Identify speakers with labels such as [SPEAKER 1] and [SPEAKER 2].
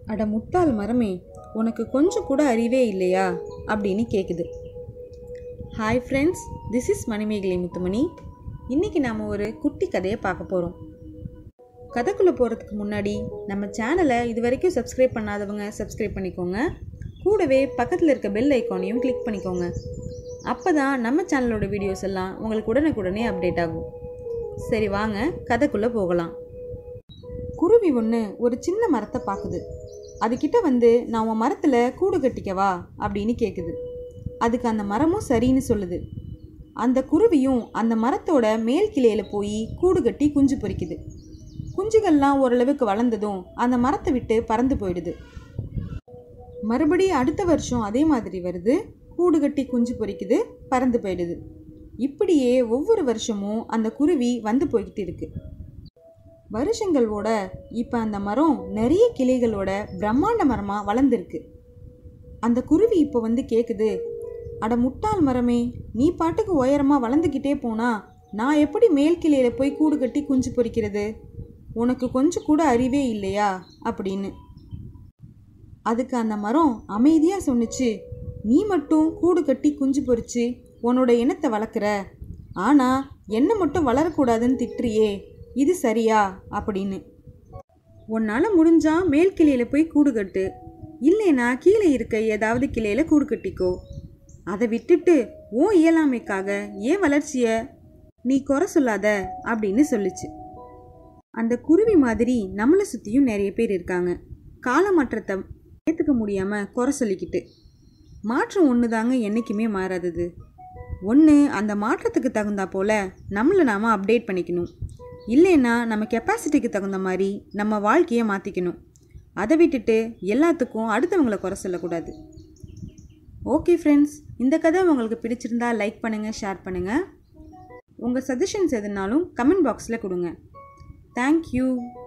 [SPEAKER 1] அட முட்டாள் மரமே உனக்கு கொஞ்சம் கூட அறிவே இல்லையா அப்படின்னு கேட்குது hi friends this is Manimegalai Muthumani இன்றைக்கி நாம் ஒரு குட்டி கதையை பார்க்க போகிறோம் கதைக்குள்ளே போகிறதுக்கு முன்னாடி நம்ம சேனலை இது வரைக்கும் சப்ஸ்கிரைப் பண்ணாதவங்க சப்ஸ்கிரைப் பண்ணிக்கோங்க கூடவே பக்கத்தில் இருக்க பெல் ஐக்கானையும் கிளிக் பண்ணிக்கோங்க அப்போ தான் நம்ம சேனலோட வீடியோஸ் எல்லாம் உங்களுக்கு உடனுக்குடனே அப்டேட் ஆகும் சரி வாங்க கதைக்குள்ளே போகலாம் குருவி ஒன்று ஒரு சின்ன மரத்தை பார்க்குது அதுக்கிட்ட வந்து நான் உன் மரத்தில் கூடு கட்டிக்கவா அப்படின்னு கேட்குது அதுக்கு அந்த மரமும் சரின்னு சொல்லுது அந்த குருவியும் அந்த மரத்தோட மேல் கிளையில் போய் கூடு கட்டி குஞ்சு பொரிக்குது குஞ்சுகள்லாம் ஓரளவுக்கு வளர்ந்ததும் அந்த மரத்தை விட்டு பறந்து போயிடுது மறுபடியும் அடுத்த வருஷம் அதே மாதிரி வருது கூடு கட்டி குஞ்சு பொரிக்குது பறந்து போயிடுது இப்படியே ஒவ்வொரு வருஷமும் அந்த குருவி வந்து போய்கிட்டு இருக்கு வருஷங்களோட இப்போ அந்த மரம் நிறைய கிளைகளோட பிரம்மாண்ட மரமாக வளர்ந்துருக்கு அந்த குருவி இப்போ வந்து கேட்குது அட முட்டாள் மரமே நீ பாட்டுக்கு உயரமாக வளர்ந்துக்கிட்டே போனா நான் எப்படி மேல் கிளையில போய் கூடு கட்டி குஞ்சு பொரிக்கிறது உனக்கு கொஞ்சம் கூட அறிவே இல்லையா அப்படின்னு அதுக்கு அந்த மரம் அமைதியாக சொன்னுச்சு நீ மட்டும் கூடு கட்டி குஞ்சு பொரிச்சு உன்னோட இனத்தை வளர்க்குற ஆனால் என்ன மட்டும் வளரக்கூடாதுன்னு திட்டுறியே இது சரியா அப்படின்னு உன்னால் முடிஞ்சா மேல் கிளையில் போய் கூடு கட்டு இல்லைனா கீழே இருக்க ஏதாவது கிளையில் கூடு கட்டிக்கோ அதை விட்டுட்டு ஓ இயலாமைக்காக ஏன் வளர்ச்சியை நீ குறை சொல்லாத அப்படின்னு சொல்லுச்சு அந்த குருவி மாதிரி நம்மளை சுற்றியும் நிறைய பேர் இருக்காங்க கால மாற்றத்தை ஏற்றுக்க முடியாமல் குறை சொல்லிக்கிட்டு மாற்றம் ஒன்று தாங்க என்றைக்குமே மாறாதது ஒன்று அந்த மாற்றத்துக்கு தகுந்தா போல் நம்மளை நாம் அப்டேட் பண்ணிக்கணும் இல்லைன்னா நம்ம கெப்பாசிட்டிக்கு தகுந்த மாதிரி நம்ம வாழ்க்கையை மாற்றிக்கணும் அதை விட்டுட்டு எல்லாத்துக்கும் அடுத்தவங்களை குறை சொல்லக்கூடாது ஓகே ஃப்ரெண்ட்ஸ் இந்த கதை உங்களுக்கு பிடிச்சிருந்தா லைக் பண்ணுங்கள் ஷேர் பண்ணுங்கள் உங்கள் சஜஷன்ஸ் எதுனாலும் கமெண்ட் பாக்ஸில் கொடுங்க தேங்க்யூ